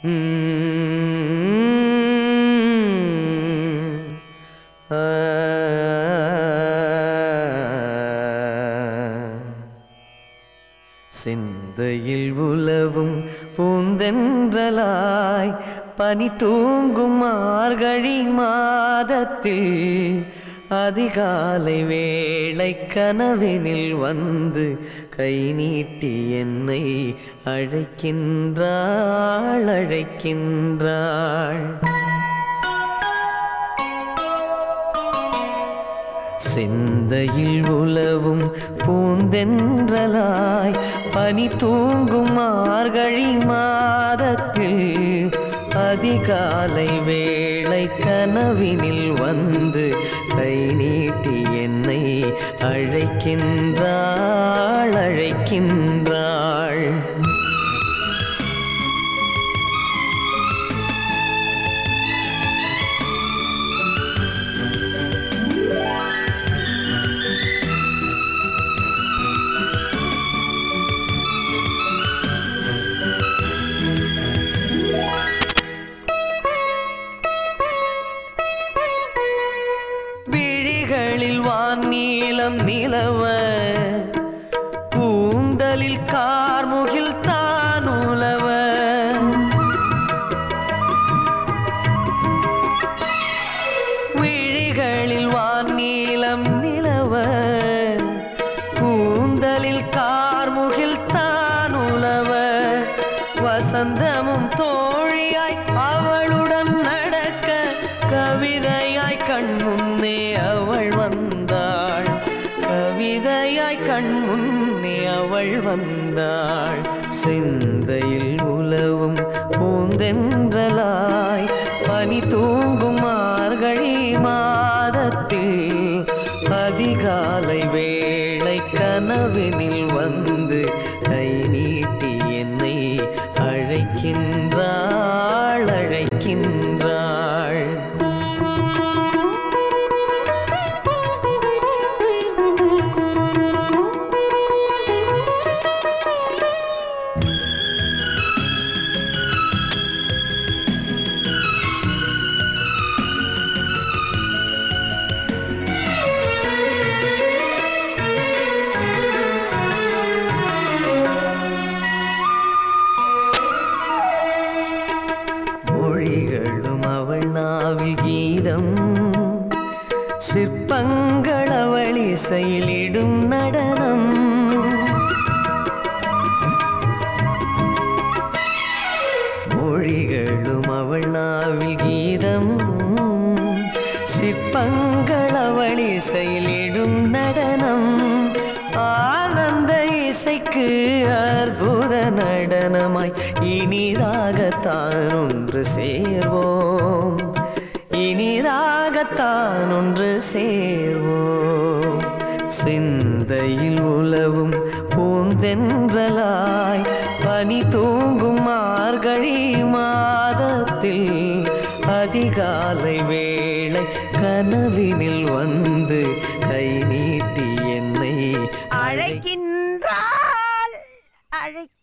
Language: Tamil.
சிந்தையில் உலவும் பூந்தென்றலாய் பனி தூங்கும் மார்கழி மாதத்தில் அதிகாலை வேளை கனவினில் வந்து கை நீட்டி என்னை அழைக்கின்றாள் அழைக்கின்றாள் சிந்தையில் உலவும் பூந்தென்றலாய் பனி தூங்கும் மார்கழி மாதத்தில் அதிகாலை வேளை கனவினில் வந்து கை நீட்டி என்னை அழைக்கின்றாள் அழைக்கின்றாள் விழிகளில் வான் நிலவ கூந்தலில் கார்முகில் தானுலவ விழிகளில் வான் நிலவ கூந்தலில் கார்முகில் தானுலவ வசந்தமும் தோழியாய் அவளுடன் நடக்க கவிதையாய் கண் முன்னே அவள் வந்தாள் கவிதையாய் கண் முன்னே அவள் வந்தாள் சிந்தையில் உலவும் பூந்தென்றலாய் பனி தூங்கும் மார்கழி மாதத்தில் அதிகாலை வேளை கனவினில் வந்து கை நீட்டி என்னை அழைக்கின்றாள் அழைக்கின்றாள் மொழிகளும் அவள் நாவில் கீதம் சிற்பங்கள் அவள் இசையிலிடும் நடனம் மொழிகளும் அவள் நாவில் கீதம் சிற்பங்கள் அவள் இசையிலிடும் நடனம் ஆனந்த இசைக்கு அற்புத நடனமாய் இனிதாகத்தான் ஒன்று சேர்வோம் இனிதாகத்தான் ஒன்று சேர்வோம் சிந்தையில் உலவும் பூந்தென்றலாய் பனி தூங்கும் மார்கழி மாதத்தில் அதிகாலை வேளை கனவினில் வந்து கை நீட்டி என்னை அழைக்கின்றாள் அழைக்க